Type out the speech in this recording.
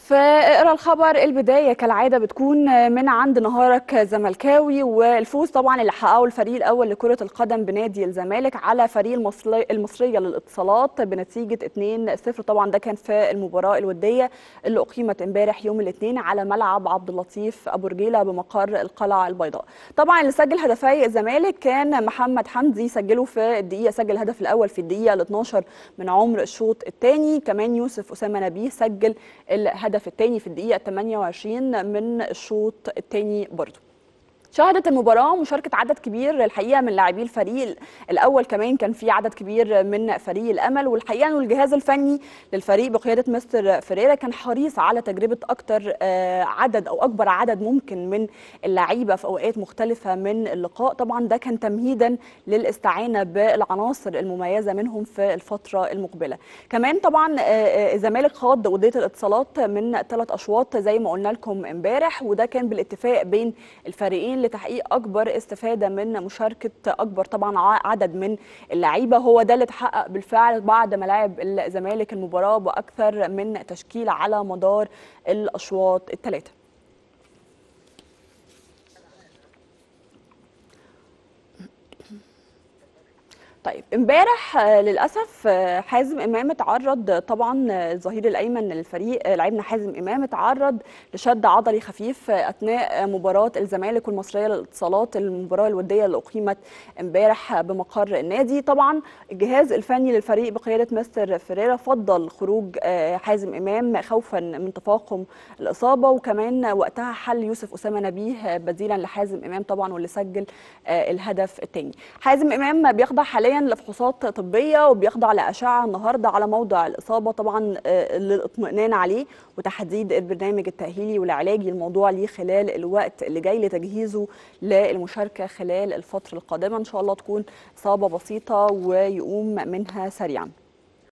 فاقرا الخبر البدايه كالعاده بتكون من عند نهارك زملكاوي والفوز طبعا اللي حققه الفريق الاول لكره القدم بنادي الزمالك على فريق المصري المصريه للاتصالات بنتيجه 2-0 طبعا ده كان في المباراه الوديه اللي اقيمت امبارح يوم الاثنين على ملعب عبد اللطيف ابو رجيله بمقر القلعه البيضاء طبعا اللي سجل هدفي الزمالك كان محمد حمدي سجله في الدقيقه سجل الهدف الاول في الدقيقه ال 12 من عمر الشوط الثاني كمان يوسف اسامه نبيه سجل الهدف الثاني في الدقيقه 28 من الشوط الثاني برضه شهدت المباراة مشاركة عدد كبير الحقيقة من لاعبي الفريق الأول كمان كان في عدد كبير من فريق الأمل والحقيقة أنه الجهاز الفني للفريق بقيادة مستر فريرا كان حريص على تجربة أكتر عدد أو أكبر عدد ممكن من اللعيبة في أوقات مختلفة من اللقاء طبعا ده كان تمهيدا للاستعانة بالعناصر المميزة منهم في الفترة المقبلة كمان طبعا الزمالك خاض ودية الاتصالات من ثلاث أشواط زي ما قلنا لكم امبارح وده كان بالاتفاق بين الفريقين لتحقيق اكبر استفاده من مشاركه اكبر طبعا عدد من اللعيبه هو ده اللي اتحقق بالفعل بعد ما لعب الزمالك المباراه باكثر من تشكيله على مدار الاشواط الثلاثه طيب امبارح للاسف حازم امام اتعرض طبعا الظهير الايمن للفريق لعيبنا حازم امام اتعرض لشد عضلي خفيف اثناء مباراه الزمالك والمصريه للاتصالات المباراه الوديه اللي اقيمت امبارح بمقر النادي طبعا الجهاز الفني للفريق بقياده مستر فريرا فضل خروج حازم امام خوفا من تفاقم الاصابه وكمان وقتها حل يوسف اسامه نبيه بديلا لحازم امام طبعا واللي سجل الهدف الثاني حازم امام بيخضع حاليا حاليا لفحوصات طبيه وبيخضع لاشعه النهارده على موضع الاصابه طبعا للاطمئنان عليه وتحديد البرنامج التاهيلي والعلاجي الموضوع ليه خلال الوقت اللي جاي لتجهيزه للمشاركه خلال الفتره القادمه ان شاء الله تكون اصابه بسيطه ويقوم منها سريعا